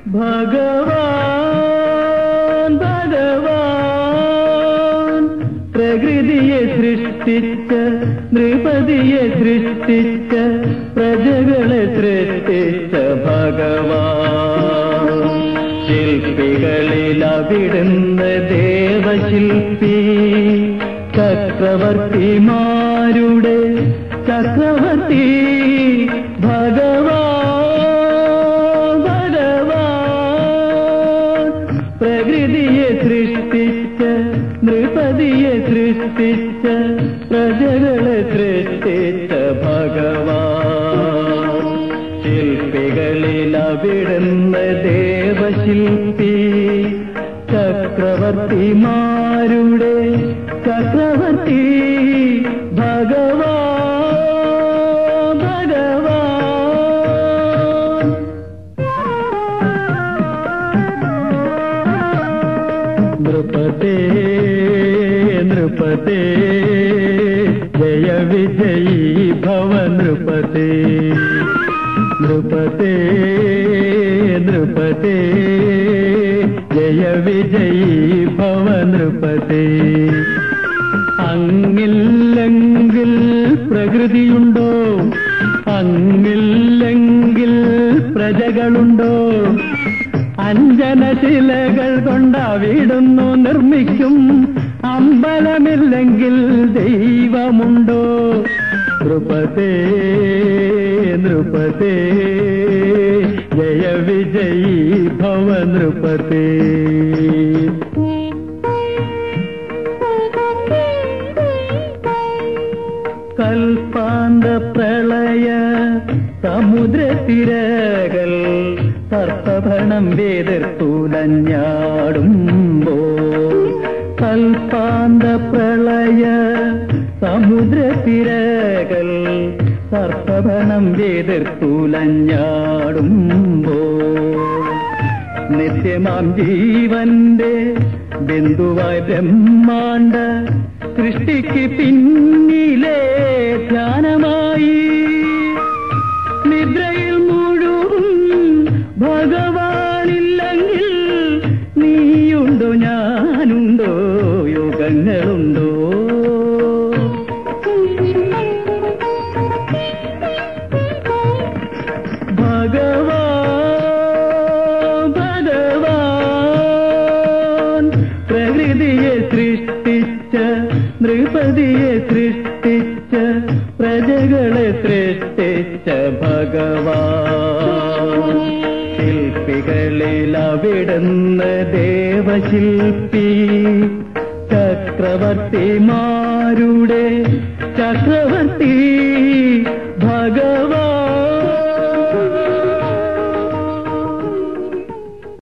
ഭഗവാൻ ഭഗവാൻ പ്രകൃതിയെ സൃഷ്ടിച്ച നൃപതിയെ സൃഷ്ടിച്ച പ്രജകളെ സൃഷ്ടിച്ച ഭഗവാൻ ശില്പികളിൽ അവിടുന്ന് ദേവശില്പി ചക്രവർത്തിമാരുടെ ചക്രവർത്തി ഭഗവാൻ ഭഗവാൻ പ്രകൃതിയെ സൃഷ്ടിച്ച നൃപതിയെ സൃഷ്ടിച്ച പ്രജകളെ സൃഷ്ടിച്ച ഭഗവാൻ ശില്പികളിൽ അവിടുന്ന് ദേവശില്പി ചക്രവർത്തിമാരുടെ ചക്രവർത്തി ഭഗവാൻ ഭഗവാൻ നൃപതേ നൃപതേ ജയ വിജയീ ഭവ നൃപതേ നൃപതേ നൃപതേ ജയ വിജയീ ഭവ നൃപതേ അങ്ങില്ലെങ്കിൽ പ്രകൃതിയുണ്ടോ അങ്ങില്ലെങ്കിൽ പ്രജകളുണ്ടോ അഞ്ജനശിലകൾ കൊണ്ടവിടുന്നു നിർമ്മിക്കും അമ്പലമില്ലെങ്കിൽ ദൈവമുണ്ടോ നൃപതേ നൃപതേ ജയ വിജയീ ഭവ നൃപതേ കൽപ്പാന്ത പ്രളയ സമുദ്രത്തിരകൾ സർപ്പഭണം വേതിർത്തുലഞ്ഞാടുമ്പോ കൽപ്പാന്ത പ്രളയ സമുദ്രത്തിരകൾ സർപ്പഭണം വേതിർത്തുലഞ്ഞാടുമ്പോ നിത്യമാം ജീവന്റെ ബിന്ദുവായി ബ്രഹ്മാണ്ട സൃഷ്ടിക്ക് പിന്നിലെ ധ്യാനമായി നിദ്രയിൽ മുഴുവൻ ഭഗവാനില്ലെങ്കിൽ നീയുണ്ടോ ഞാനുണ്ടോ യോഗങ്ങളുണ്ടോ ഭഗവാൻ ഭഗവാൻ പ്രകൃതിയെ സൃഷ്ടിച്ച നൃപതിയെ സൃഷ്ടിച്ച പ്രജകളെ സൃഷ്ടിച്ച ഭഗവാൻ ശില്പികളിൽ അവിടുന്ന് ദേവശില്പി ചക്രവർത്തിമാരുടെ ചക്രവർത്തി